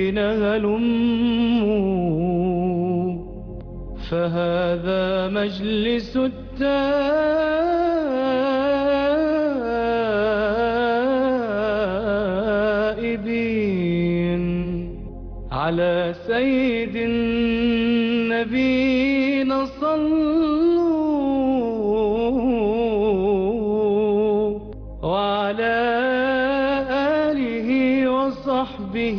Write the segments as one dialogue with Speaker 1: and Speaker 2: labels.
Speaker 1: المتقين هلموا فهذا مجلس التائبين على سيد النبينا صلوا وعلى آله وصحبه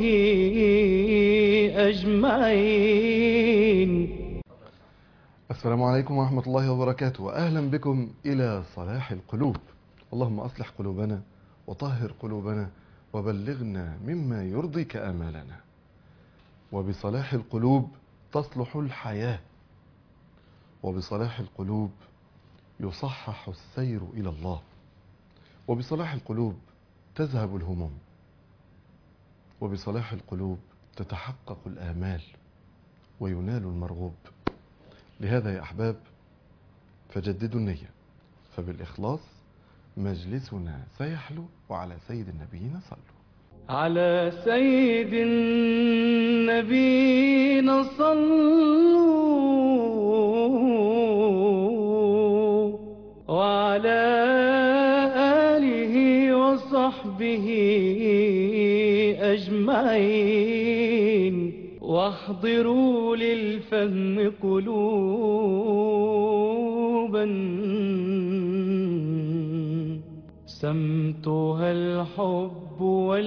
Speaker 1: أجمعين
Speaker 2: السلام عليكم ورحمة الله وبركاته وأهلا بكم إلى صلاح القلوب اللهم أصلح قلوبنا وطهر قلوبنا وبلغنا مما يرضيك آمالنا وبصلاح القلوب تصلح الحياة وبصلاح القلوب يصحح السير إلى الله وبصلاح القلوب تذهب الهموم وبصلاح القلوب تتحقق الآمال وينال المرغوب لهذا يا أحباب فجددوا النية فبالإخلاص مجلسنا سيحلو وعلى سيد النبيين صلوا
Speaker 1: على سيد النبينا صلوا وعلى آله وصحبه أجمعين واحضروا للفهم قلوبا سمتها الحب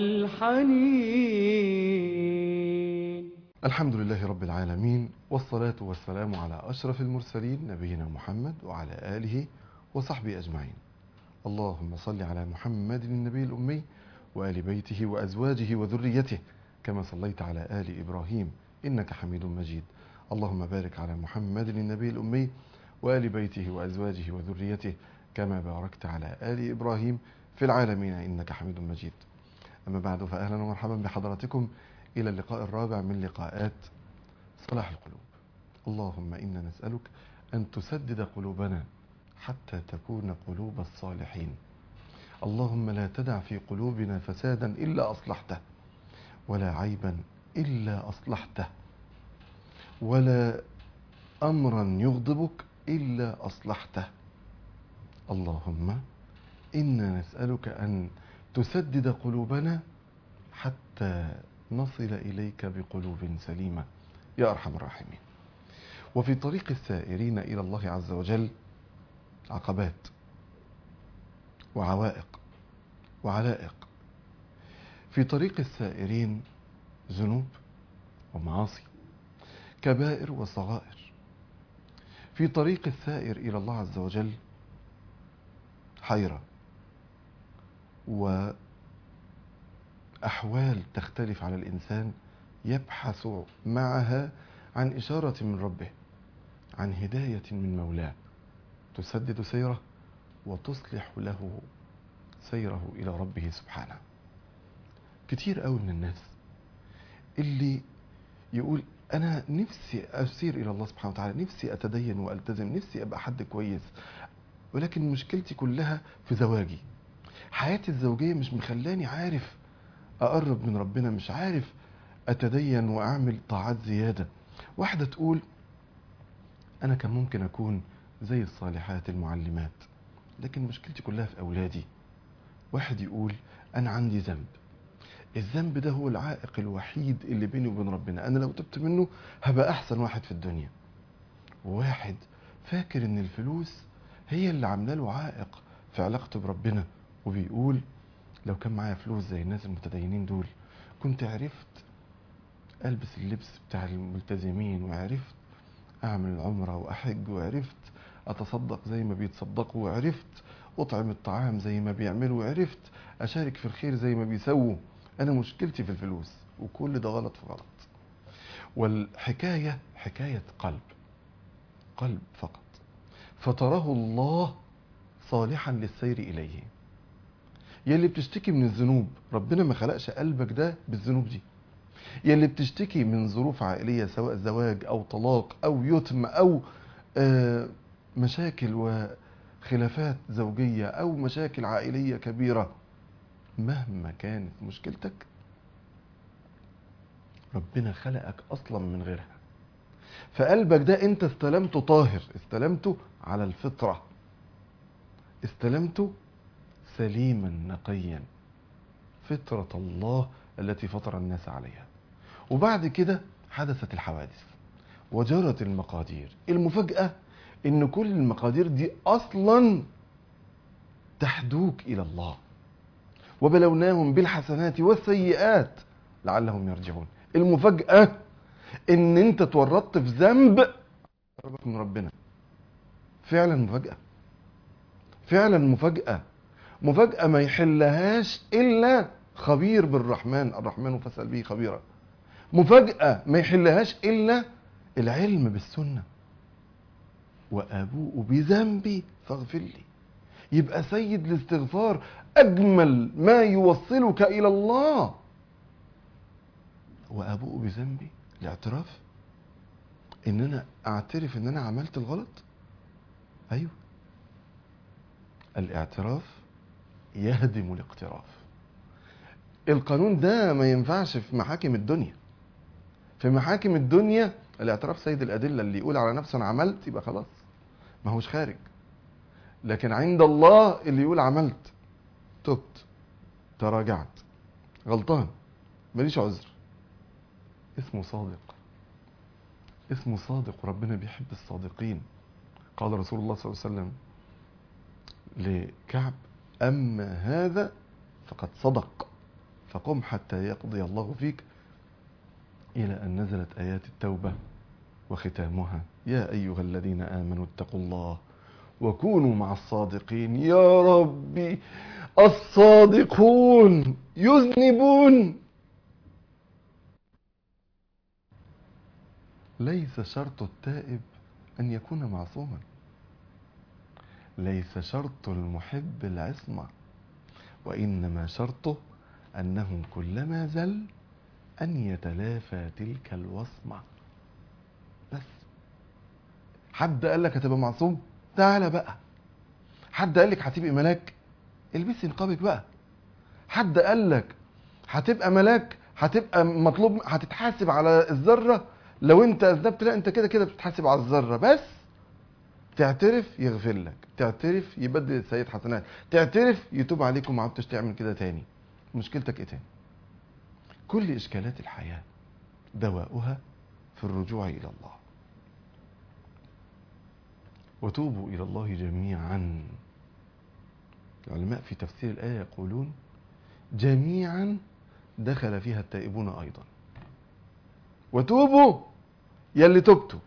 Speaker 1: والحنين
Speaker 2: الحمد لله رب العالمين والصلاة والسلام على أشرف المرسلين نبينا محمد وعلى آله وصحبه أجمعين اللهم صل على محمد النبي الأمي وآل بيته وأزواجه وذريته كما صليت على آل إبراهيم إنك حميد مجيد اللهم بارك على محمد النبي الأمي وآل بيته وأزواجه وذريته كما باركت على آل إبراهيم في العالمين إنك حميد مجيد أما بعد فأهلا ومرحبا بحضراتكم إلى اللقاء الرابع من لقاءات صلاح القلوب اللهم إنا نسألك أن تسدد قلوبنا حتى تكون قلوب الصالحين اللهم لا تدع في قلوبنا فسادا إلا أصلحته ولا عيبا إلا أصلحته ولا أمرا يغضبك إلا أصلحته اللهم إنا نسألك أن تسدد قلوبنا حتى نصل إليك بقلوب سليمة يا أرحم الراحمين وفي طريق السائرين إلى الله عز وجل عقبات وعوائق وعلائق في طريق السائرين ذنوب ومعاصي كبائر وصغائر في طريق السائر إلى الله عز وجل حيرة وأحوال تختلف على الإنسان يبحث معها عن إشارة من ربه عن هداية من مولاه تسدد سيره وتصلح له سيره إلى ربه سبحانه كتير قوي من الناس اللي يقول أنا نفسي أسير إلى الله سبحانه وتعالى نفسي أتدين وألتزم نفسي أبقى حد كويس ولكن مشكلتي كلها في زواجي حياتي الزوجية مش مخلاني عارف أقرب من ربنا مش عارف أتدين وأعمل طاعات زيادة واحدة تقول أنا كان ممكن أكون زي الصالحات المعلمات لكن مشكلتي كلها في أولادي واحد يقول أنا عندي ذنب الذنب ده هو العائق الوحيد اللي بيني وبين ربنا أنا لو تبت منه هبقى أحسن واحد في الدنيا وواحد فاكر إن الفلوس هي اللي عامله له عائق في علاقته بربنا وبيقول لو كان معايا فلوس زي الناس المتدينين دول كنت عرفت ألبس اللبس بتاع الملتزمين وعرفت أعمل العمرة وأحج وعرفت أتصدق زي ما بيتصدقوا وعرفت أطعم الطعام زي ما بيعملوا وعرفت أشارك في الخير زي ما بيسووا أنا مشكلتي في الفلوس وكل ده غلط في غلط والحكاية حكاية قلب قلب فقط فتراه الله صالحا للسير إليه يلي بتشتكي من الذنوب ربنا ما خلقش قلبك ده بالذنوب دي يلي بتشتكي من ظروف عائلية سواء زواج أو طلاق أو يتم أو آه مشاكل وخلافات زوجية أو مشاكل عائلية كبيرة مهما كانت مشكلتك ربنا خلقك اصلا من غيرها فقلبك ده انت استلمته طاهر استلمته على الفطرة استلمته سليما نقيا فطرة الله التي فطر الناس عليها وبعد كده حدثت الحوادث وجرت المقادير المفاجأة ان كل المقادير دي اصلا تحدوك الى الله وبلوناهم بالحسنات والسيئات لعلهم يرجعون المفاجأة ان انت تورطت في ذنب قربك من ربنا فعلا مفاجأة فعلا مفاجأة مفاجأة ما يحلهاش الا خبير بالرحمن الرحمن فاسأل به خبيرا مفاجأة ما يحلهاش الا العلم بالسنة وابوء بذنبي فاغفر لي يبقى سيد الاستغفار اجمل ما يوصلك الى الله وابوء بذنبي الاعتراف ان انا اعترف ان انا عملت الغلط ايوه الاعتراف يهدم الاقتراف القانون ده ما ينفعش في محاكم الدنيا في محاكم الدنيا الاعتراف سيد الادله اللي يقول على نفسه انا عملت يبقى خلاص ما هوش خارج لكن عند الله اللي يقول عملت تبت تراجعت غلطان ماليش عذر اسمه صادق اسمه صادق وربنا بيحب الصادقين قال رسول الله صلى الله عليه وسلم لكعب أما هذا فقد صدق فقم حتى يقضي الله فيك إلى أن نزلت آيات التوبة وختامها يا أيها الذين آمنوا اتقوا الله وكونوا مع الصادقين يا ربي الصادقون يذنبون ليس شرط التائب أن يكون معصوما ليس شرط المحب العصمة وإنما شرطه أنه كلما زل أن يتلافى تلك الوصمة بس حد قال لك هتبقى معصوم تعالى بقى حد قال لك هتبقى ملاك البسي نقابك بقى حد قال لك هتبقى ملاك هتبقى مطلوب هتتحاسب على الذره لو انت اذنبت لا انت كده كده بتتحاسب على الذره بس تعترف يغفر لك تعترف يبدل السيئات حسنات تعترف يتوب عليك وما عدتش تعمل كده تاني مشكلتك ايه تاني كل اشكالات الحياه دواؤها في الرجوع الى الله وتوبوا الى الله جميعا العلماء في تفسير الايه يقولون جميعا دخل فيها التائبون ايضا وتوبوا يلي تبتوا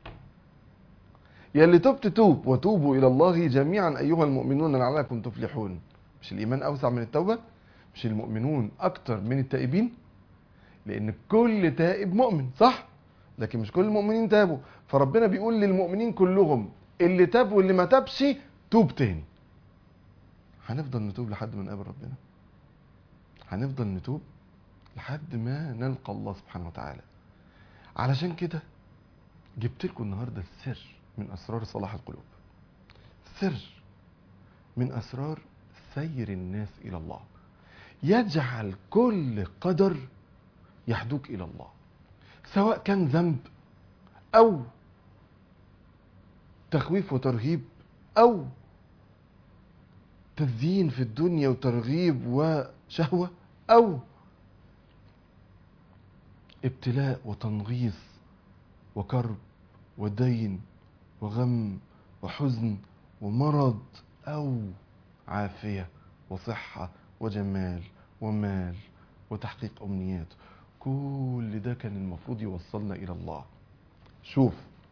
Speaker 2: يلي تبت توب وتوبوا الى الله جميعا ايها المؤمنون لعلكم تفلحون مش الايمان اوسع من التوبه مش المؤمنون اكتر من التائبين لان كل تائب مؤمن صح لكن مش كل المؤمنين تابوا فربنا بيقول للمؤمنين كلهم اللي تاب واللي ما تابش توب تاني هنفضل نتوب لحد ما نقابل ربنا هنفضل نتوب لحد ما نلقى الله سبحانه وتعالى علشان كده جبت لكم النهارده السر من اسرار صلاح القلوب سر من اسرار سير الناس الى الله يجعل كل قدر يحدوك الى الله سواء كان ذنب او تخويف وترهيب او تزيين في الدنيا وترغيب وشهوه او ابتلاء وتنغيص وكرب ودين وغم وحزن ومرض او عافيه وصحه وجمال ومال وتحقيق امنيات كل ده كان المفروض يوصلنا الى الله شوف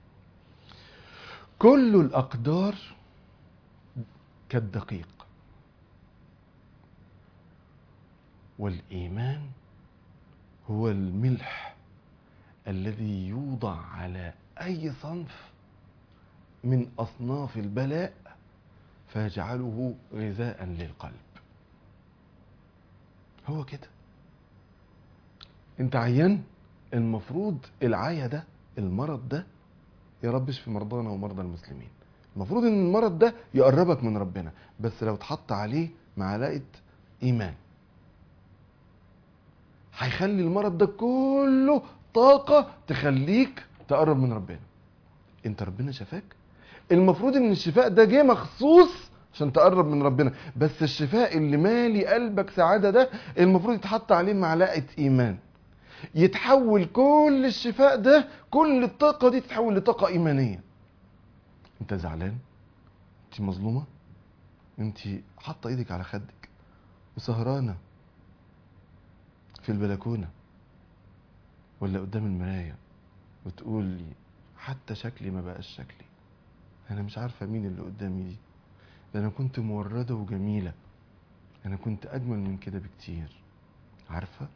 Speaker 2: كل الاقدار كالدقيق والايمان هو الملح الذي يوضع على اي صنف من اصناف البلاء فيجعله غذاء للقلب هو كده انت عيان المفروض العيا ده المرض ده يا رب اشفي مرضانا ومرضى المسلمين المفروض ان المرض ده يقربك من ربنا بس لو اتحط عليه معلقه ايمان هيخلي المرض ده كله طاقة تخليك تقرب من ربنا انت ربنا شفاك المفروض ان الشفاء ده جه مخصوص عشان تقرب من ربنا بس الشفاء اللي مالي قلبك سعادة ده المفروض يتحط عليه معلقة ايمان يتحول كل الشفاء ده كل الطاقة دي تتحول لطاقة ايمانية انت زعلان انت مظلومة انت حاطة ايدك على خدك وسهرانة في البلكونة ولا قدام المراية وتقول لي حتى شكلي ما بقاش شكلي انا مش عارفة مين اللي قدامي دي ده انا كنت موردة وجميلة انا كنت اجمل من كده بكتير عارفة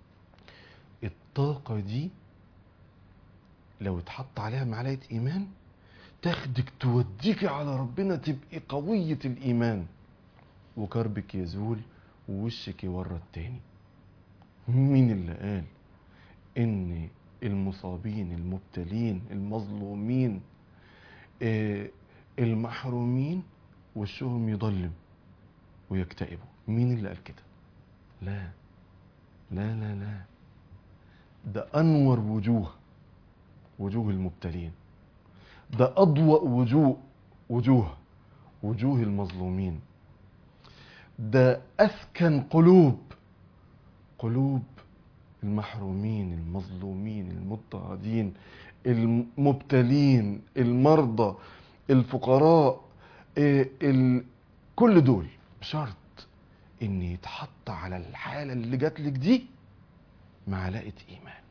Speaker 2: الطاقة دي لو اتحط عليها معلقة ايمان تاخدك توديك على ربنا تبقي قوية الايمان وكربك يزول ووشك يورد تاني مين اللي قال ان المصابين المبتلين المظلومين آه، المحرومين وشهم يضلم ويكتئبوا مين اللي قال كده لا لا لا لا ده انور وجوه وجوه المبتلين ده اضوأ وجوه وجوه وجوه المظلومين ده اسكن قلوب قلوب المحرومين المظلومين المضطهدين المبتلين المرضى الفقراء إيه، ال... كل دول بشرط ان يتحط على الحاله اللي جات لك دي معلقه ايمان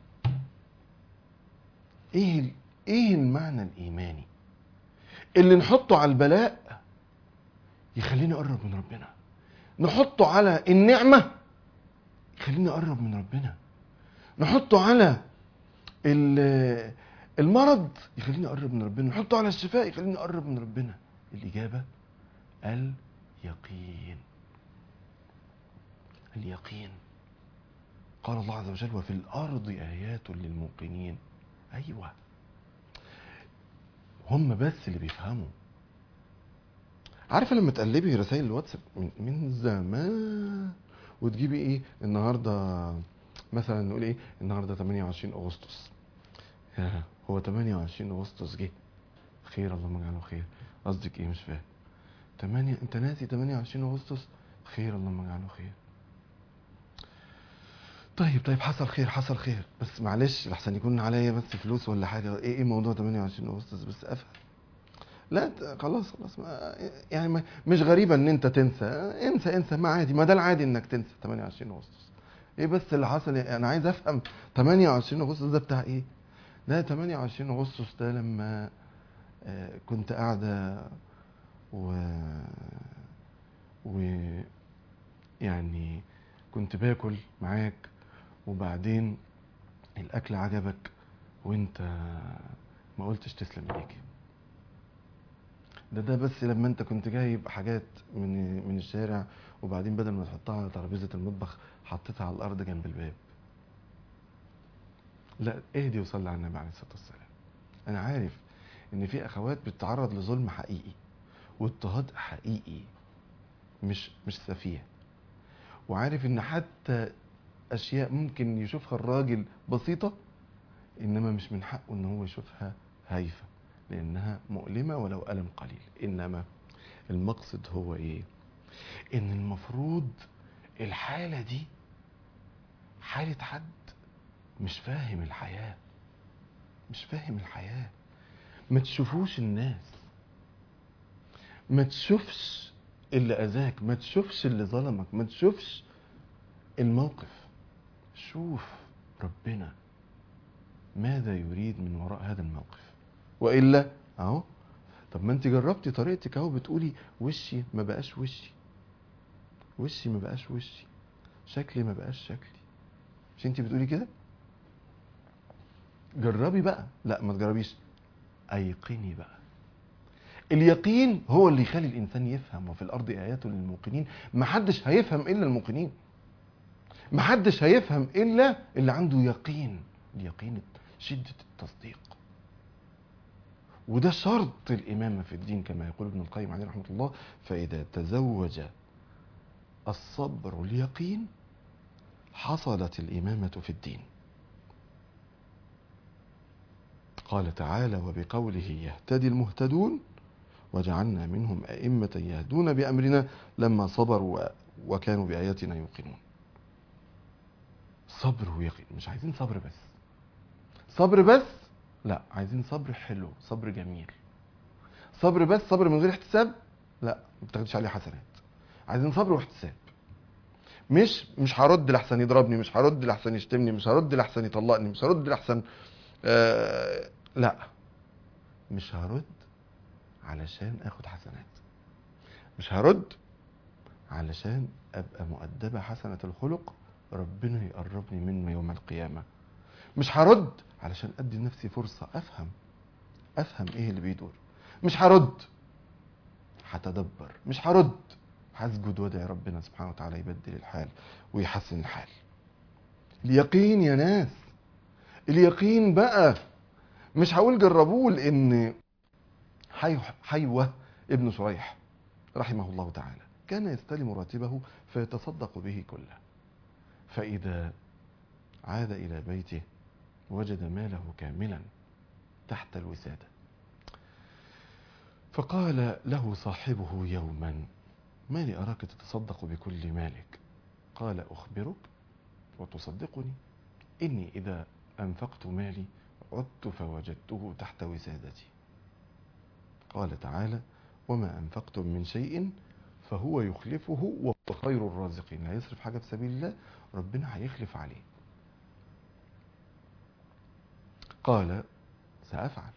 Speaker 2: ايه ال- ايه المعنى الايماني اللي نحطه على البلاء يخليني اقرب من ربنا نحطه على النعمه يخليني اقرب من ربنا نحطه على ال- المرض يخليني اقرب من ربنا نحطه على الشفاء يخليني اقرب من ربنا الاجابه اليقين اليقين قال الله عز وجل وفي الارض ايات للموقنين ايوه هم بس اللي بيفهموا عارفه لما تقلبي رسائل الواتساب من, من زمان وتجيبي ايه النهارده مثلا نقول ايه النهارده 28 اغسطس يا هو 28 اغسطس جه خير اللهم اجعله خير قصدك ايه مش فاهم 8 انت ناسي 28 اغسطس خير اللهم اجعله خير طيب طيب حصل خير حصل خير بس معلش لحسن يكون عليا بس فلوس ولا حاجه ايه ايه موضوع 28 اغسطس بس افهم لا ت- خلاص خلاص ما يعني ما مش غريبه ان انت تنسى انسى انسى ما عادي ما ده العادي انك تنسى 28 اغسطس ايه بس اللي حصل انا عايز افهم 28 اغسطس ده بتاع ايه لا 28 اغسطس ده لما آه، كنت قاعده و و يعني كنت باكل معاك وبعدين الاكل عجبك وانت ما قلتش تسلم ايديك ده ده بس لما انت كنت جايب حاجات من من الشارع وبعدين بدل ما تحطها على ترابيزه المطبخ حطيتها على الارض جنب الباب لا اهدي وصلي على النبي عليه الصلاه والسلام انا عارف ان في اخوات بتتعرض لظلم حقيقي واضطهاد حقيقي مش مش سفيه وعارف ان حتى اشياء ممكن يشوفها الراجل بسيطه انما مش من حقه ان هو يشوفها هايفه لانها مؤلمه ولو الم قليل انما المقصد هو ايه ان المفروض الحاله دي حاله حد مش فاهم الحياه مش فاهم الحياه ما تشوفوش الناس ما تشوفش اللي اذاك ما تشوفش اللي ظلمك ما تشوفش الموقف شوف ربنا ماذا يريد من وراء هذا الموقف والا اهو طب ما انت جربتي طريقتك اهو بتقولي وشي ما بقاش وشي وشي ما بقاش وشي شكلي ما بقاش شكلي مش انت بتقولي كده جربي بقى لا ما تجربيش ايقني بقى اليقين هو اللي يخلي الانسان يفهم وفي الارض ايات للموقنين محدش هيفهم الا الموقنين محدش هيفهم الا اللي عنده يقين اليقين شده التصديق وده شرط الامامه في الدين كما يقول ابن القيم عليه رحمه الله فاذا تزوج الصبر اليقين حصلت الإمامة في الدين قال تعالى وبقوله يهتدي المهتدون وجعلنا منهم أئمة يهدون بأمرنا لما صبروا وكانوا بآياتنا يوقنون صبر ويقين مش عايزين صبر بس صبر بس لا عايزين صبر حلو صبر جميل صبر بس صبر من غير احتساب لا ما بتاخدش عليه حسنات عايزين صبر واحتساب مش مش هرد لحسن يضربني مش هرد لحسن يشتمني مش هرد لحسن يطلقني مش هرد لحسن آه لا مش هرد علشان اخد حسنات مش هرد علشان ابقى مؤدبة حسنة الخلق ربنا يقربني منه يوم القيامة مش هرد علشان ادي لنفسي فرصة افهم افهم ايه اللي بيدور مش هرد هتدبر مش هرد هسجد وادعي ربنا سبحانه وتعالى يبدل الحال ويحسن الحال اليقين يا ناس اليقين بقى مش هقول جربوه لان حي... حيوة ابن شريح رحمه الله تعالى كان يستلم راتبه فيتصدق به كله فإذا عاد إلى بيته وجد ماله كاملا تحت الوسادة فقال له صاحبه يوما ما لي أراك تتصدق بكل مالك قال أخبرك وتصدقني إني إذا أنفقت مالي عدت فوجدته تحت وسادتي قال تعالى وما أنفقتم من شيء فهو يخلفه وهو خير الرازقين هيصرف حاجة في سبيل الله ربنا هيخلف عليه قال سأفعل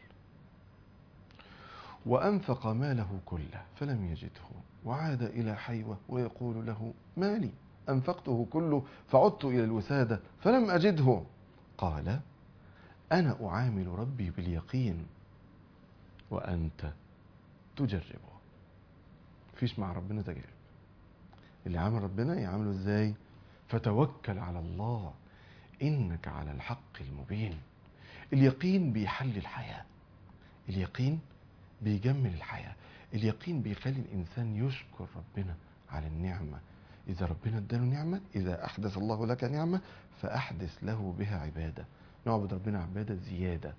Speaker 2: وأنفق ماله كله فلم يجده وعاد إلى حيوة ويقول له مالي أنفقته كله فعدت إلى الوسادة فلم أجده قال أنا أعامل ربي باليقين وأنت تجربه فيش مع ربنا تجارب اللي عامل ربنا يعامله ازاي فتوكل على الله إنك على الحق المبين اليقين بيحل الحياة اليقين بيجمل الحياة اليقين بيخلي الإنسان يشكر ربنا على النعمة إذا ربنا اداله نعمة إذا أحدث الله لك نعمة فأحدث له بها عبادة نعبد ربنا عبادة زيادة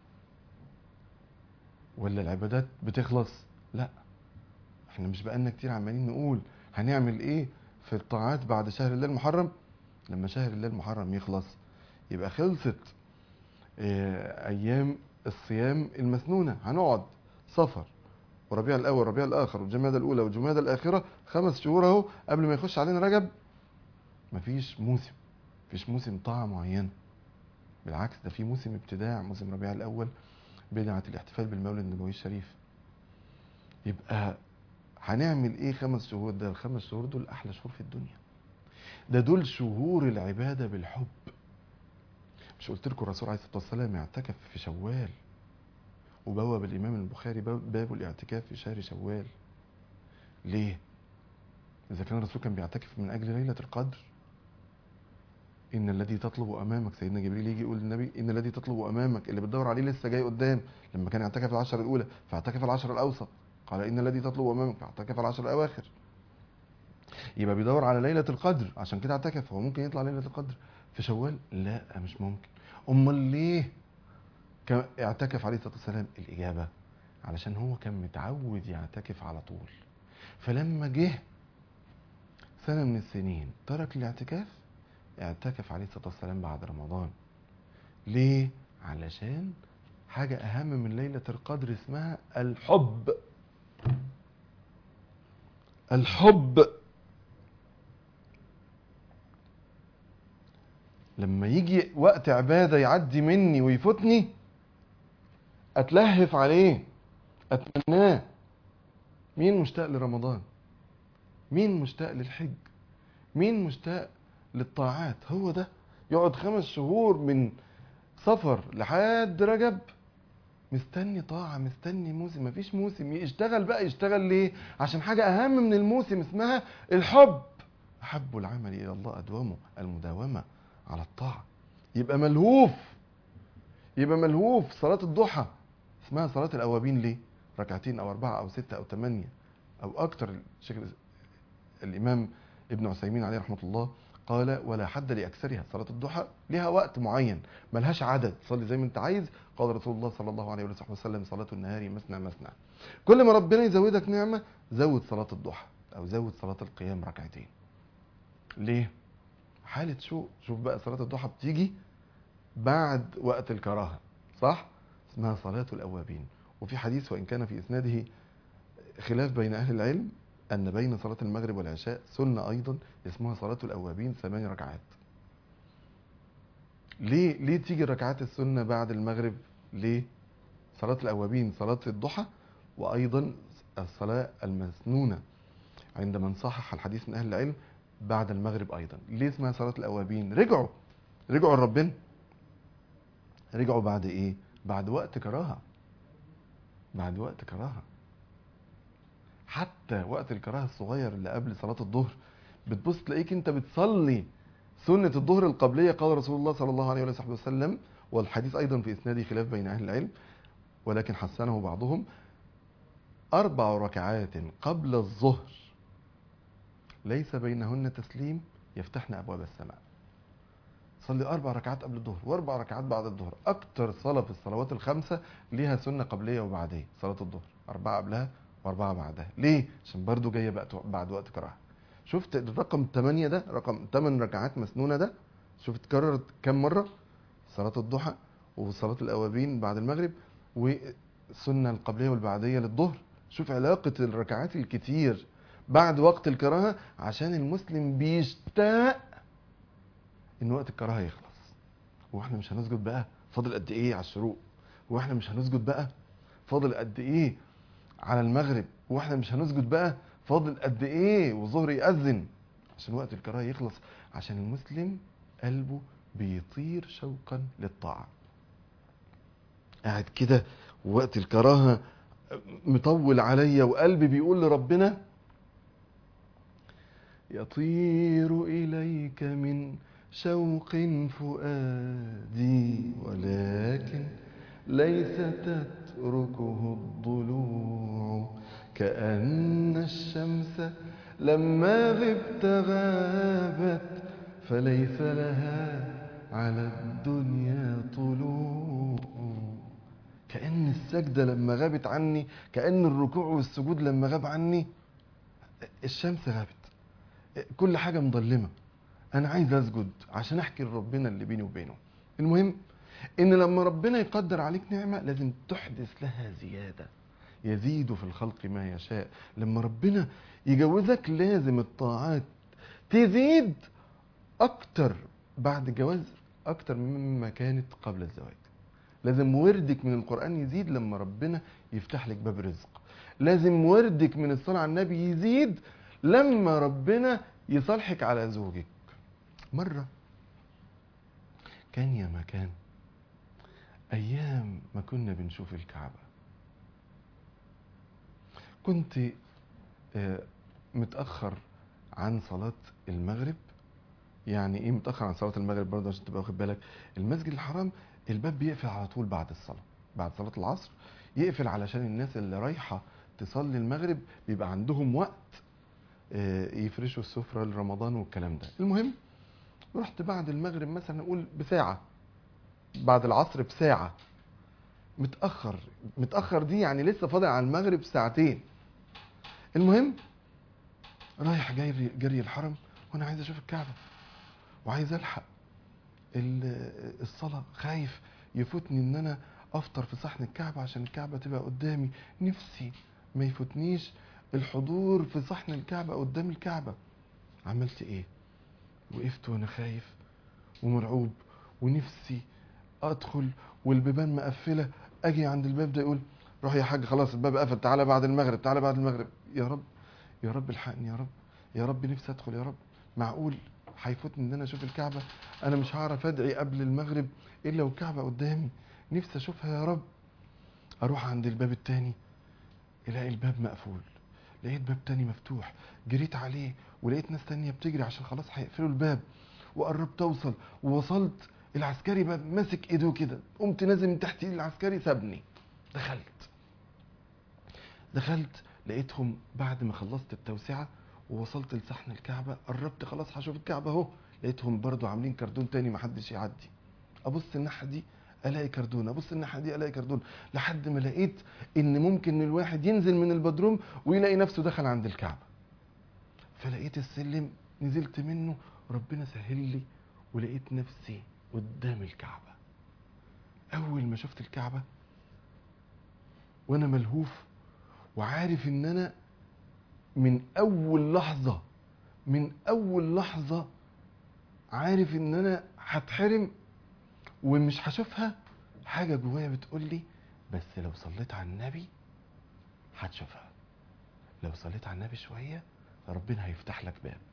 Speaker 2: ولا العبادات بتخلص لا احنا مش بقالنا كتير عمالين نقول هنعمل ايه في الطاعات بعد شهر الله المحرم لما شهر الله المحرم يخلص يبقى خلصت اه ايام الصيام المسنونة هنقعد صفر وربيع الاول وربيع الاخر والجمادى الاولى والجمادى الاخره خمس شهور اهو قبل ما يخش علينا رجب مفيش موسم مفيش موسم طاعه معينه بالعكس ده في موسم ابتداع موسم ربيع الاول بدعه الاحتفال بالمولد النبوي الشريف يبقى هنعمل ايه خمس شهور ده الخمس شهور دول احلى شهور في الدنيا ده دول شهور العباده بالحب مش قلت لكم الرسول عليه الصلاه والسلام اعتكف في شوال وبوب الإمام البخاري باب الاعتكاف في شهر شوال ليه؟ إذا كان الرسول كان بيعتكف من أجل ليلة القدر إن الذي تطلب أمامك سيدنا جبريل يجي يقول للنبي إن الذي تطلب أمامك اللي بتدور عليه لسه جاي قدام لما كان يعتكف العشر الأولى فاعتكف العشر الأوسط قال إن الذي تطلب أمامك فاعتكف العشر الأواخر يبقى بيدور على ليلة القدر عشان كده اعتكف هو ممكن يطلع ليلة القدر في شوال لا مش ممكن أمال ليه اعتكف عليه الصلاه والسلام الاجابه علشان هو كان متعود يعتكف على طول فلما جه سنه من السنين ترك الاعتكاف اعتكف عليه الصلاه والسلام بعد رمضان ليه علشان حاجه اهم من ليله القدر اسمها الحب الحب لما يجي وقت عباده يعدي مني ويفوتني اتلهف عليه اتمناه مين مشتاق لرمضان مين مشتاق للحج مين مشتاق للطاعات هو ده يقعد خمس شهور من صفر لحد رجب مستني طاعة مستني موسم مفيش موسم يشتغل بقى يشتغل ليه عشان حاجة أهم من الموسم اسمها الحب أحب العمل إلى الله أدومه المداومة على الطاعة يبقى ملهوف يبقى ملهوف صلاة الضحى اسمها صلاة الأوابين ليه؟ ركعتين أو أربعة أو ستة أو ثمانية أو أكتر الشيخ الإمام ابن عثيمين عليه رحمة الله قال ولا حد لاكثرها صلاه الضحى لها وقت معين ملهاش عدد صلي زي ما انت عايز قال رسول الله صلى الله عليه وصحبه وسلم صلاه النهار مثنى مثنى كل ما ربنا يزودك نعمه زود صلاه الضحى او زود صلاه القيام ركعتين ليه حاله شو شوف بقى صلاه الضحى بتيجي بعد وقت الكراهه صح اسمها صلاه الاوابين وفي حديث وان كان في اسناده خلاف بين اهل العلم ان بين صلاه المغرب والعشاء سنه ايضا اسمها صلاه الاوابين ثمان ركعات ليه ليه تيجي ركعات السنه بعد المغرب ليه صلاه الاوابين صلاه الضحى وايضا الصلاه المسنونه عند من صحح الحديث من اهل العلم بعد المغرب ايضا ليه اسمها صلاه الاوابين رجعوا رجعوا لربنا رجعوا بعد ايه بعد وقت كراهه بعد وقت كراهه حتى وقت الكراهه الصغير اللي قبل صلاه الظهر بتبص تلاقيك انت بتصلي سنه الظهر القبليه قال رسول الله صلى الله عليه وصحبه وسلم والحديث ايضا في اسناده خلاف بين اهل العلم ولكن حسنه بعضهم اربع ركعات قبل الظهر ليس بينهن تسليم يفتحن ابواب السماء صلي اربع ركعات قبل الظهر واربع ركعات بعد الظهر اكتر صلاه في الصلوات الخمسه ليها سنه قبليه وبعديه صلاه الظهر اربعه قبلها واربعه بعدها ليه عشان برضو جايه بقى بعد وقت كراهه شفت الرقم 8 ده رقم 8 ركعات مسنونه ده شوف اتكرر كم مره صلاه الضحى وصلاه الاوابين بعد المغرب والسنه القبليه والبعديه للظهر شوف علاقه الركعات الكتير بعد وقت الكراهه عشان المسلم بيشتاق ان وقت الكراهه يخلص واحنا مش هنسجد بقى فاضل قد ايه على الشروق واحنا مش هنسجد بقى فاضل قد ايه على المغرب واحنا مش هنسجد بقى فاضل قد ايه والظهر يأذن عشان وقت الكراهه يخلص عشان المسلم قلبه بيطير شوقا للطاعه قاعد كده وقت الكراهه مطول عليا وقلبي بيقول لربنا يطير إليك من شوق فؤادي ولكن ليس تتركه الضلوع كأن الشمس لما غبت غابت فليس لها على الدنيا طلوع كأن السجدة لما غابت عني كأن الركوع والسجود لما غاب عني الشمس غابت كل حاجة مظلمة أنا عايز أسجد عشان أحكي لربنا اللي بيني وبينه المهم إن لما ربنا يقدر عليك نعمة لازم تحدث لها زيادة يزيد في الخلق ما يشاء لما ربنا يجوزك لازم الطاعات تزيد أكتر بعد الجواز أكتر مما كانت قبل الزواج لازم وردك من القرآن يزيد لما ربنا يفتح لك باب رزق لازم وردك من الصلاة على النبي يزيد لما ربنا يصالحك على زوجك مرة كان يا مكان أيام ما كنا بنشوف الكعبة كنت متأخر عن صلاة المغرب يعني ايه متأخر عن صلاة المغرب برضه عشان تبقى واخد بالك المسجد الحرام الباب بيقفل على طول بعد الصلاة بعد صلاة العصر يقفل علشان الناس اللي رايحة تصلي المغرب بيبقى عندهم وقت يفرشوا السفرة لرمضان والكلام ده المهم رحت بعد المغرب مثلا نقول بساعة بعد العصر بساعة متأخر متأخر دي يعني لسه فاضل على المغرب ساعتين المهم رايح جاي جري الحرم وانا عايز اشوف الكعبة وعايز الحق الصلاة خايف يفوتني ان انا افطر في صحن الكعبة عشان الكعبة تبقى قدامي نفسي ما يفوتنيش الحضور في صحن الكعبة قدام الكعبة عملت ايه وقفت وانا خايف ومرعوب ونفسي ادخل والبيبان مقفلة اجي عند الباب ده يقول روح يا حاج خلاص الباب قفل تعالى بعد المغرب تعالى بعد المغرب يا رب يا رب الحقني يا رب يا رب نفسي ادخل يا رب معقول هيفوتني ان انا اشوف الكعبة انا مش هعرف ادعي قبل المغرب الا والكعبة قدامي نفسي اشوفها يا رب اروح عند الباب التاني الاقي الباب مقفول لقيت باب تاني مفتوح جريت عليه ولقيت ناس تانية بتجري عشان خلاص هيقفلوا الباب وقربت اوصل ووصلت العسكري بقى ماسك ايده كده قمت نازل من تحت ايد العسكري سابني دخلت دخلت لقيتهم بعد ما خلصت التوسعة ووصلت لصحن الكعبة قربت خلاص هشوف الكعبة اهو لقيتهم برضو عاملين كردون تاني محدش يعدي ابص الناحيه دي الاقي كردون ابص الناحيه دي الاقي كردون لحد ما لقيت ان ممكن الواحد ينزل من البدروم ويلاقي نفسه دخل عند الكعبه فلقيت السلم نزلت منه ربنا سهل لي ولقيت نفسي قدام الكعبه اول ما شفت الكعبه وانا ملهوف وعارف ان انا من اول لحظه من اول لحظه عارف ان انا هتحرم ومش هشوفها حاجه جوايا بتقول لي بس لو صليت على النبي هتشوفها لو صليت على النبي شويه ربنا هيفتح لك باب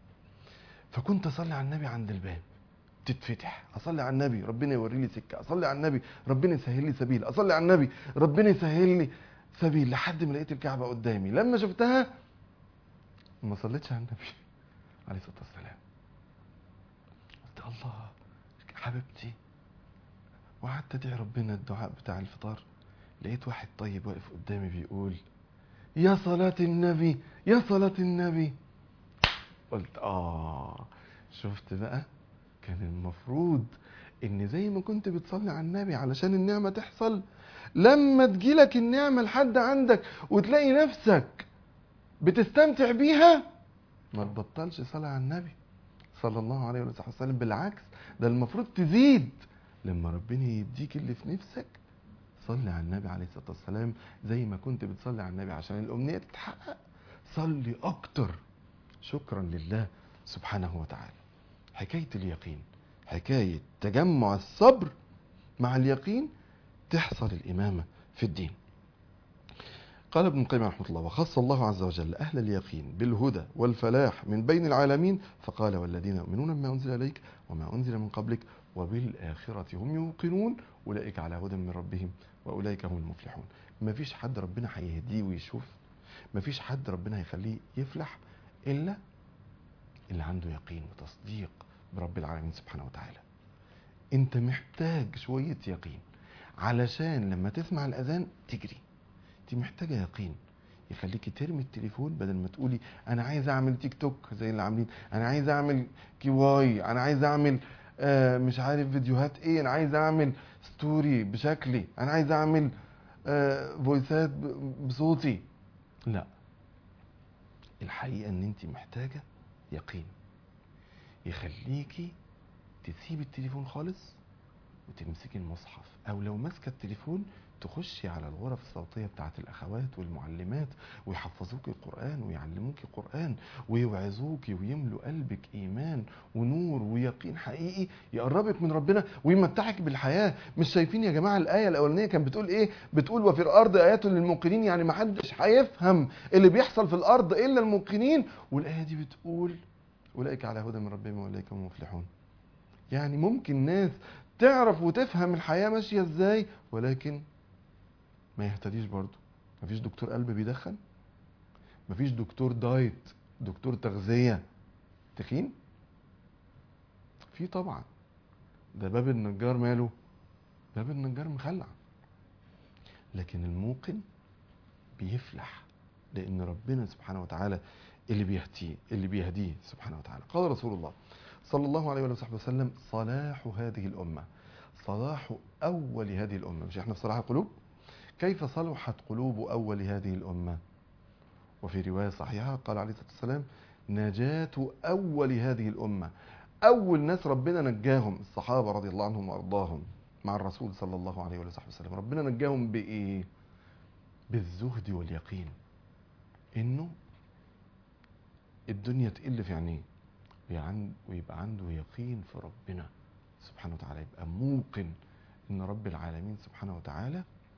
Speaker 2: فكنت اصلي على النبي عند الباب تتفتح اصلي على النبي ربنا يوري لي سكه اصلي على النبي ربنا يسهل لي سبيل اصلي على النبي ربنا يسهل لي سبيل لحد ما لقيت الكعبه قدامي لما شفتها ما صليتش على النبي عليه الصلاه والسلام قلت الله حبيبتي وقعدت ادعي ربنا الدعاء بتاع الفطار لقيت واحد طيب واقف قدامي بيقول يا صلاة النبي يا صلاة النبي قلت اه شفت بقى كان المفروض ان زي ما كنت بتصلي على النبي علشان النعمة تحصل لما تجيلك النعمة لحد عندك وتلاقي نفسك بتستمتع بيها ما تبطلش صلاة على النبي صلى الله عليه وسلم بالعكس ده المفروض تزيد لما ربنا يديك اللي في نفسك صلي على النبي عليه الصلاة والسلام زي ما كنت بتصلي على النبي عشان الأمنية تتحقق صلي أكتر شكرا لله سبحانه وتعالى حكاية اليقين حكاية تجمع الصبر مع اليقين تحصل الإمامة في الدين قال ابن القيم رحمه الله وخص الله عز وجل أهل اليقين بالهدى والفلاح من بين العالمين فقال والذين يؤمنون بما أنزل إليك وما أنزل من قبلك وبالآخرة هم يوقنون أولئك على هدى من ربهم وأولئك هم المفلحون ما فيش حد ربنا هيهديه ويشوف ما فيش حد ربنا هيخليه يفلح إلا اللي عنده يقين وتصديق برب العالمين سبحانه وتعالى انت محتاج شوية يقين علشان لما تسمع الأذان تجري انت محتاجة يقين يخليكي ترمي التليفون بدل ما تقولي انا عايز اعمل تيك توك زي اللي عاملين انا عايز اعمل كي واي انا عايز اعمل آه مش عارف فيديوهات ايه انا عايز اعمل ستوري بشكلي انا عايز اعمل آه فويسات ب- بصوتي لا الحقيقة ان انت محتاجة يقين يخليكي تسيب التليفون خالص وتمسكي المصحف او لو ماسكه التليفون تخشي على الغرف الصوتيه بتاعت الاخوات والمعلمات ويحفظوكي القران ويعلموكي قران ويوعظوكي ويملوا قلبك ايمان ونور ويقين حقيقي يقربك من ربنا ويمتعك بالحياه مش شايفين يا جماعه الايه الاولانيه كانت بتقول ايه بتقول وفي الارض ايات للموقنين يعني ما حدش هيفهم اللي بيحصل في الارض الا الموقنين والايه دي بتقول اولئك على هدى من ربهم واولئك هم المفلحون يعني ممكن ناس تعرف وتفهم الحياة ماشية ازاي ولكن ما يهتديش برضه مفيش دكتور قلب بيدخن مفيش دكتور دايت دكتور تغذية تخين في طبعا ده باب النجار ماله باب النجار مخلع لكن الموقن بيفلح لان ربنا سبحانه وتعالى اللي بيهديه اللي بيهديه سبحانه وتعالى قال رسول الله صلى الله عليه وصحبه وسلم صلاح هذه الأمة صلاح أول هذه الأمة مش احنا في صلاح القلوب كيف صلحت قلوب أول هذه الأمة وفي رواية صحيحة قال عليه الصلاة والسلام نجاة أول هذه الأمة أول ناس ربنا نجاهم الصحابة رضي الله عنهم وأرضاهم مع الرسول صلى الله عليه وصحبه وسلم ربنا نجاهم بإيه بالزهد واليقين إنه الدنيا تقل في عينيه ويعن- ويبقى عنده يقين في ربنا سبحانه وتعالى يبقى موقن ان رب العالمين سبحانه وتعالى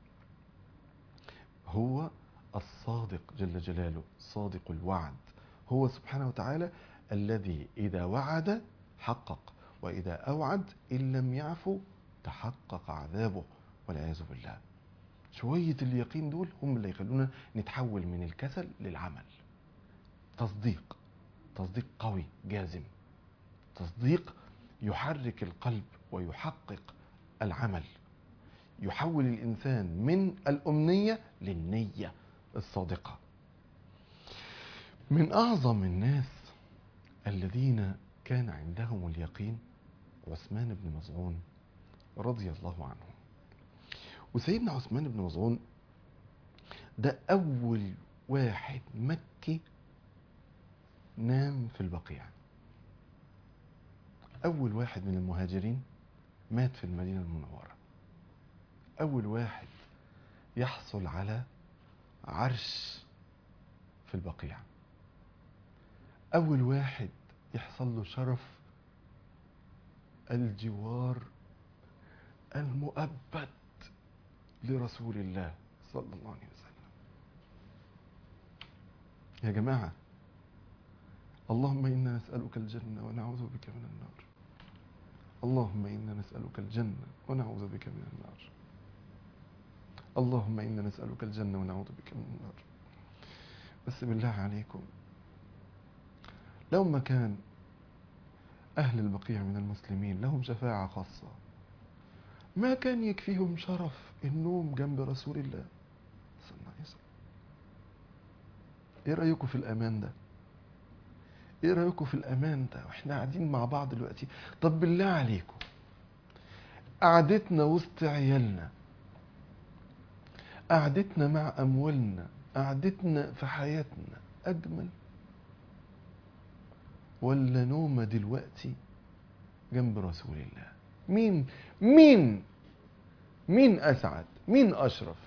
Speaker 2: هو الصادق جل جلاله صادق الوعد هو سبحانه وتعالى الذي اذا وعد حقق واذا اوعد ان لم يعفو تحقق عذابه والعياذ بالله شويه اليقين دول هم اللي يخلونا نتحول من الكسل للعمل تصديق تصديق قوي جازم تصديق يحرك القلب ويحقق العمل يحول الانسان من الامنيه للنيه الصادقه من اعظم الناس الذين كان عندهم اليقين عثمان بن مظعون رضي الله عنه وسيدنا عثمان بن مظعون ده أول واحد مكي نام في البقيع أول واحد من المهاجرين مات في المدينة المنورة أول واحد يحصل على عرش في البقيع أول واحد يحصل له شرف الجوار المؤبد لرسول الله صلى الله عليه وسلم يا جماعة اللهم إنا نسألك الجنة ونعوذ بك من النار اللهم إنا نسألك الجنة ونعوذ بك من النار اللهم إنا نسألك الجنة ونعوذ بك من النار بس بالله عليكم لو ما كان أهل البقيع من المسلمين لهم شفاعة خاصة ما كان يكفيهم شرف النوم جنب رسول الله صلى الله عليه وسلم ايه رأيكم في الأمان ده ايه رأيكم في الأمان ده واحنا قاعدين مع بعض دلوقتي طب بالله عليكم قعدتنا وسط عيالنا قعدتنا مع أموالنا قعدتنا في حياتنا أجمل ولا نومة دلوقتي جنب رسول الله مين مين مين أسعد مين أشرف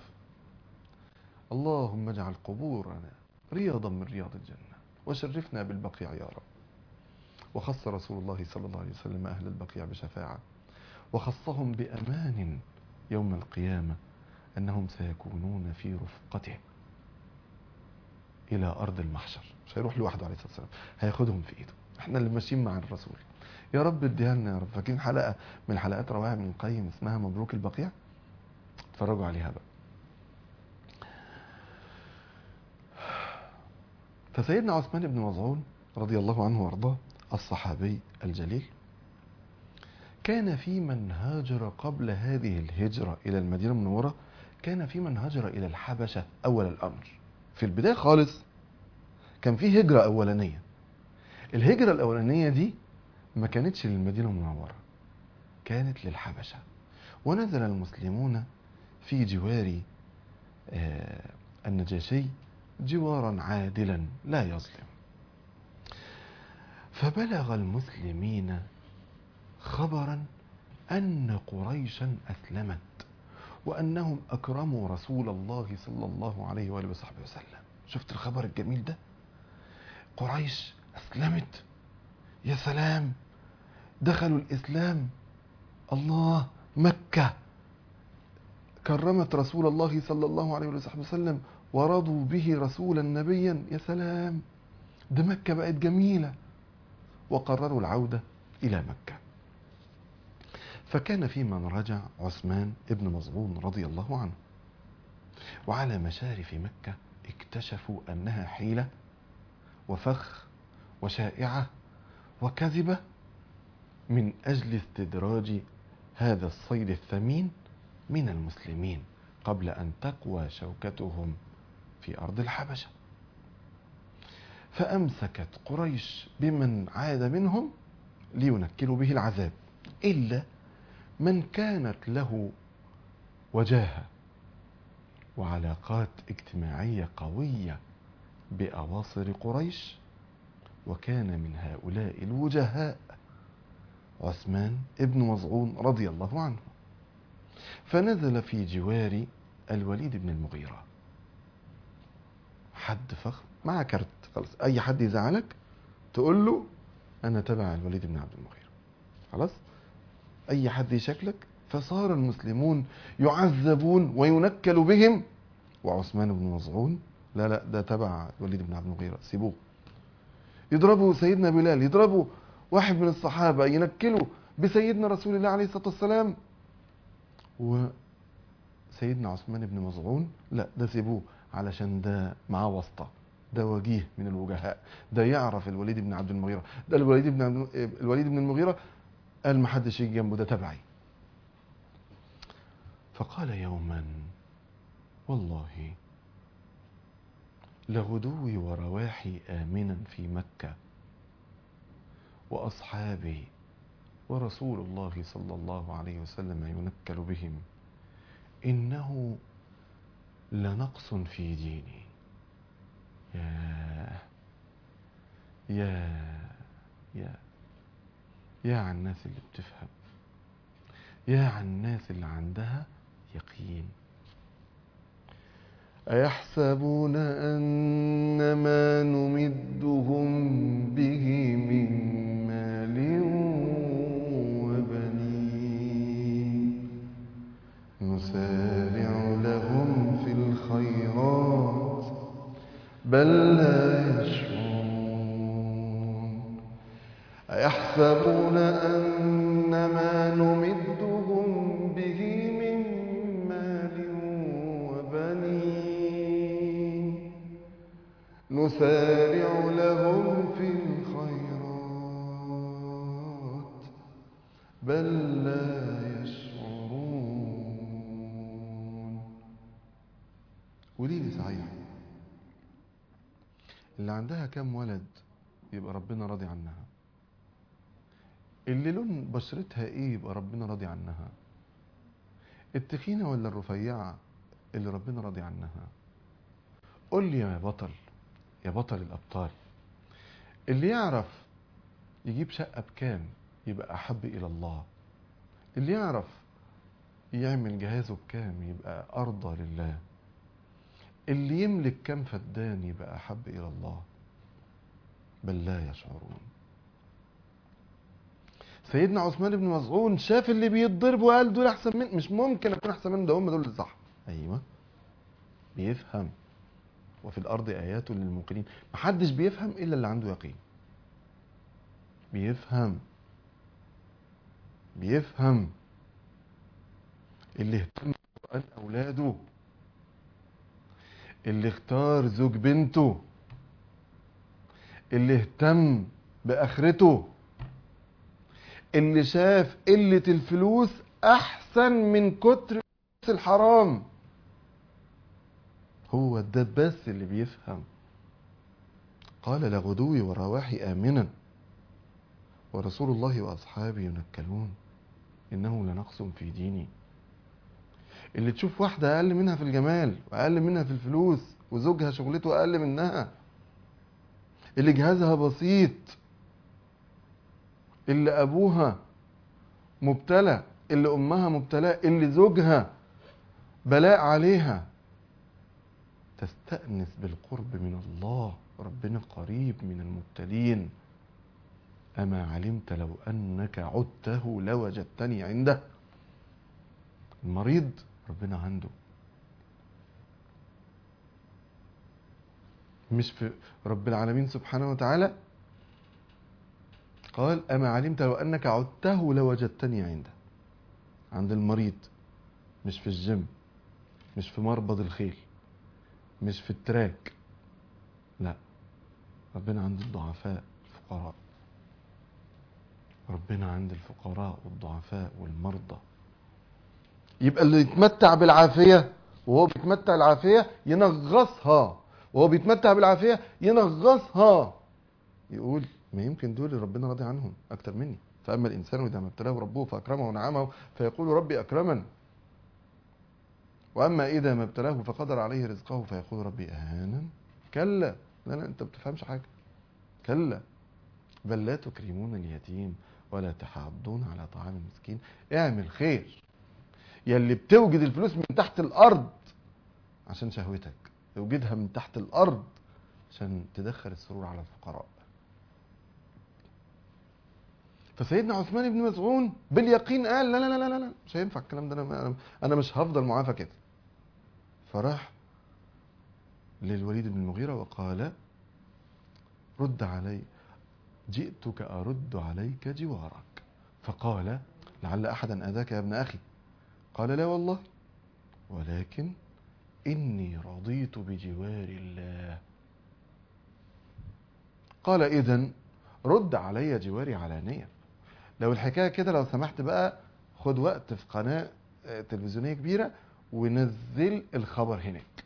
Speaker 2: اللهم اجعل قبورنا رياضا من رياض الجنة وشرفنا بالبقيع يا رب وخص رسول الله صلى الله عليه وسلم أهل البقيع بشفاعة وخصهم بأمان يوم القيامة أنهم سيكونون في رفقته إلى أرض المحشر مش هيروح لوحده عليه الصلاة والسلام هياخدهم في إيده احنا اللي ماشيين مع الرسول يا رب اديها لنا يا رب فاكرين حلقة من الحلقات رواها من القيم اسمها مبروك البقيع اتفرجوا عليها بقى فسيدنا عثمان بن مظعون رضي الله عنه وارضاه الصحابي الجليل كان في من هاجر قبل هذه الهجرة إلى المدينة المنورة كان في من هاجر إلى الحبشة أول الأمر في البداية خالص كان في هجرة أولانية الهجرة الأولانية دي ما كانتش للمدينة المنورة كانت للحبشة ونزل المسلمون في جوار آه النجاشي جوارا عادلا لا يظلم فبلغ المسلمين خبرا أن قريشا أسلمت وأنهم أكرموا رسول الله صلى الله عليه وآله وصحبه وسلم شفت الخبر الجميل ده قريش أسلمت يا سلام دخلوا الإسلام الله مكة كرمت رسول الله صلى الله عليه وصحبه وسلم ورضوا به رسولا نبيا يا سلام ده مكة بقت جميلة وقرروا العودة إلى مكة فكان في من رجع عثمان ابن مظعون رضي الله عنه وعلى مشارف مكة اكتشفوا أنها حيلة وفخ وشائعة وكذبة من أجل استدراج هذا الصيد الثمين من المسلمين قبل أن تقوى شوكتهم في أرض الحبشة فأمسكت قريش بمن عاد منهم لينكلوا به العذاب إلا من كانت له وجاهة وعلاقات اجتماعية قوية بأواصر قريش وكان من هؤلاء الوجهاء عثمان ابن مظعون رضي الله عنه فنزل في جوار الوليد بن المغيرة حد فخم مع كارت خلاص اي حد يزعلك تقول له انا تبع الوليد بن عبد المغيرة خلاص اي حد يشكلك فصار المسلمون يعذبون وينكل بهم وعثمان بن مظعون لا لا ده تبع الوليد بن عبد المغيرة سيبوه يضربوا سيدنا بلال يضربوا واحد من الصحابة ينكلوا بسيدنا رسول الله عليه الصلاة والسلام وسيدنا عثمان بن مظعون لا ده سيبوه علشان ده معاه واسطة ده وجيه من الوجهاء ده يعرف الوليد بن عبد المغيرة ده الوليد بن عبد الوليد بن المغيرة قال ما حدش يجي جنبه ده تبعي فقال يوما والله لغدوي ورواحي آمنا في مكة وأصحابه ورسول الله صلى الله عليه وسلم ينكل بهم إنه لنقص في ديني يا يا يا يا عن الناس اللي بتفهم يا عن الناس اللي عندها يقين أيحسبون أن ما نمدهم به من مال وبنين نسارع لهم في الخيرات بل لا يشعرون أيحسبون أن ما نمدهم به من مال وبنين نسارع لهم في الخيرات بل لا يشعرون قولي لي صحيح اللي عندها كام ولد يبقى ربنا راضي عنها اللي لون بشرتها ايه يبقى ربنا راضي عنها التخينة ولا الرفيعة اللي ربنا راضي عنها قول لي يا بطل يا بطل الأبطال اللي يعرف يجيب شقة بكام يبقى أحب إلى الله اللي يعرف يعمل جهازه بكام يبقى أرضى لله اللي يملك كام فدان يبقى أحب إلى الله بل لا يشعرون سيدنا عثمان بن مسعود شاف اللي بيتضرب وقال دول احسن من مش ممكن اكون احسن منهم ده هم دول الصح ايوه بيفهم وفي الارض ايات للموقنين محدش بيفهم الا اللي عنده يقين بيفهم بيفهم اللي اهتم بقرآن اولاده اللي اختار زوج بنته اللي اهتم باخرته اللي شاف قلة الفلوس أحسن من كتر الفلوس الحرام هو ده بس اللي بيفهم قال لغدوي ورواحي آمنا ورسول الله وأصحابه ينكلون إنه لنقص في ديني اللي تشوف واحدة أقل منها في الجمال وأقل منها في الفلوس وزوجها شغلته أقل منها اللي جهازها بسيط اللي ابوها مبتلى اللي امها مبتلى اللي زوجها بلاء عليها تستأنس بالقرب من الله ربنا قريب من المبتلين أما علمت لو أنك عدته لوجدتني عنده المريض ربنا عنده مش في رب العالمين سبحانه وتعالى قال أما علمت لو أنك عدته لوجدتني عنده عند المريض مش في الجيم مش في مربض الخيل مش في التراك لا ربنا عند الضعفاء الفقراء ربنا عند الفقراء والضعفاء والمرضى يبقى اللي يتمتع بالعافية وهو بيتمتع العافية ينغصها وهو بيتمتع بالعافية ينغصها يقول ما يمكن دول اللي ربنا راضي عنهم اكتر مني فاما الانسان اذا ما ابتلاه ربه فاكرمه ونعمه فيقول ربي اكرمن واما اذا ما ابتلاه فقدر عليه رزقه فيقول ربي اهانا كلا لا لا انت ما بتفهمش حاجه كلا بل لا تكرمون اليتيم ولا تحاضون على طعام المسكين اعمل خير يا اللي بتوجد الفلوس من تحت الارض عشان شهوتك اوجدها من تحت الارض عشان تدخل السرور على الفقراء فسيدنا عثمان بن مسعود باليقين قال لا لا لا لا لا مش هينفع الكلام ده انا انا مش هفضل معافى كده فراح للوليد بن المغيرة وقال رد علي جئتك أرد عليك جوارك فقال لعل أحدا أذاك يا ابن أخي قال لا والله ولكن إني رضيت بجوار الله قال إذن رد علي جواري علانية لو الحكاية كده لو سمحت بقى خد وقت في قناة آه، تلفزيونية كبيرة ونزل الخبر هناك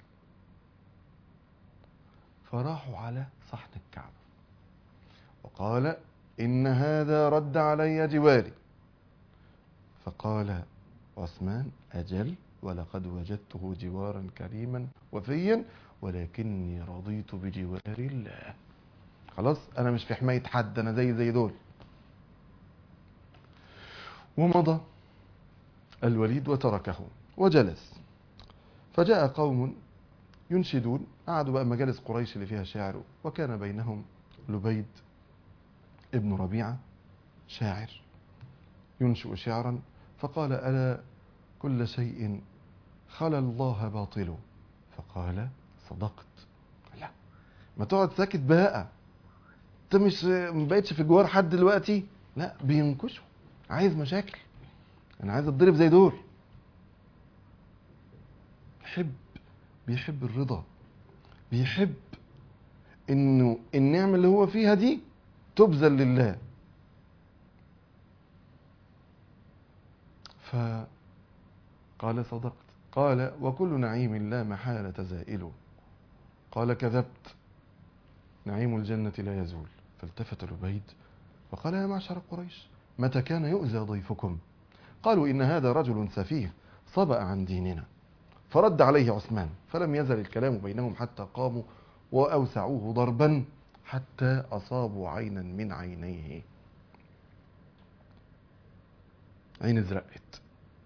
Speaker 2: فراحوا على صحن الكعبة وقال إن هذا رد علي جواري فقال عثمان أجل ولقد وجدته جوارا كريما وفيا ولكني رضيت بجوار الله خلاص أنا مش في حماية حد أنا زي زي دول ومضى الوليد وتركه وجلس فجاء قوم ينشدون قعدوا بقى مجالس قريش اللي فيها شعر وكان بينهم لبيد ابن ربيعة شاعر ينشئ شعرا فقال ألا كل شيء خلا الله باطله فقال صدقت لا ما تقعد ساكت بقى انت مش ما بقتش في جوار حد دلوقتي لا بينكشوا عايز مشاكل انا عايز اتضرب زي دول بيحب بيحب الرضا بيحب انه النعمه اللي هو فيها دي تبذل لله فقال صدقت قال وكل نعيم لا محالة زائل قال كذبت نعيم الجنة لا يزول فالتفت لبيد وقال يا معشر قريش متى كان يؤذى ضيفكم قالوا إن هذا رجل سفيه صبأ عن ديننا فرد عليه عثمان فلم يزل الكلام بينهم حتى قاموا وأوسعوه ضربا حتى أصابوا عينا من عينيه عين ازرقت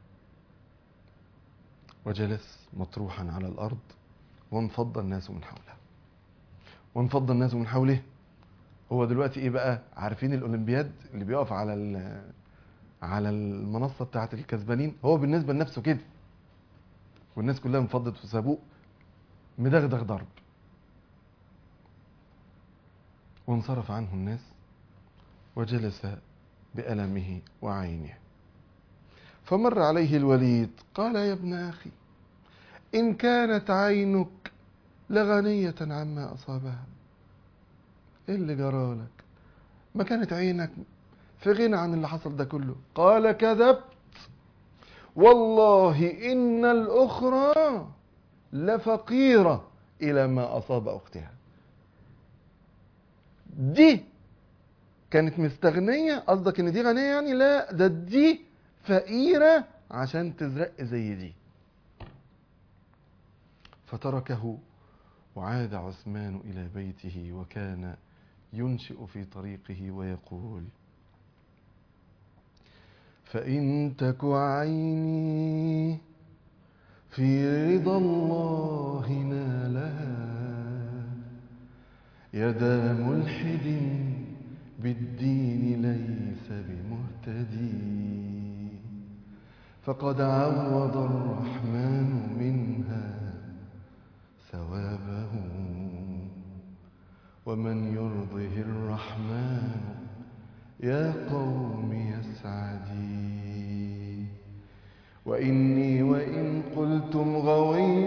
Speaker 2: وجلس مطروحا على الأرض وانفض الناس من حوله وانفض الناس من حوله هو دلوقتي ايه بقى عارفين الاولمبياد اللي بيقف على ال- على المنصه بتاعه الكسبانين هو بالنسبه لنفسه كده والناس كلها انفضت وسابوه مدغدغ ضرب وانصرف عنه الناس وجلس بألمه وعينه فمر عليه الوليد قال يا ابن أخي إن كانت عينك لغنية عما أصابها إيه اللي جرالك ما كانت عينك في غنى عن اللي حصل ده كله قال كذبت والله إن الأخرى لفقيرة إلى ما أصاب أختها دي كانت مستغنية قصدك إن دي غنية يعني لا ده دي فقيرة عشان تزرق زي دي فتركه وعاد عثمان إلى بيته وكان ينشئ في طريقه ويقول فإن تك عيني في رضا الله نالها يدا ملحد بالدين ليس بمهتدي فقد عوض الرحمن منها ثوابه ومن يرضه الرحمن يا قوم يسعدي وإني وإن قلتم غوي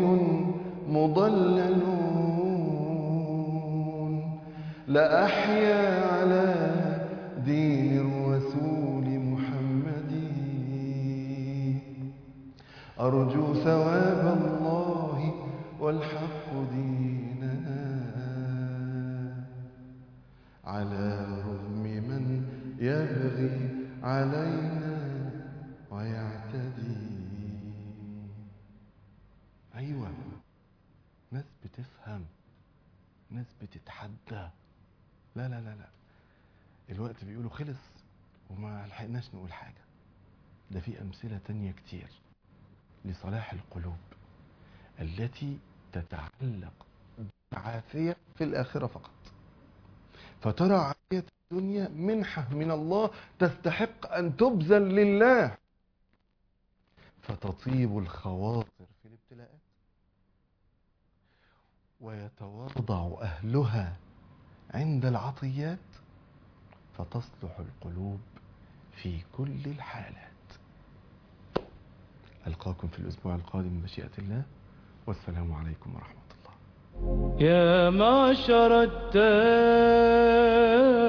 Speaker 2: مضللون لأحيا على دين الرسول محمد أرجو ثواب الله والحق ديننا على رغم من يبغي علينا ويعتدي أيوة ناس بتفهم ناس بتتحدى لا لا لا لا الوقت بيقولوا خلص وما لحقناش نقول حاجة ده في أمثلة تانية كتير لصلاح القلوب التي تتعلق بالعافية في الآخرة فقط فترى عافية الدنيا منحة من الله تستحق أن تبذل لله فتطيب الخواطر في الابتلاءات ويتواضع أهلها عند العطيات فتصلح القلوب في كل الحالات ألقاكم في الأسبوع القادم بمشيئة الله والسلام عليكم ورحمة الله
Speaker 1: يا معشر التائبين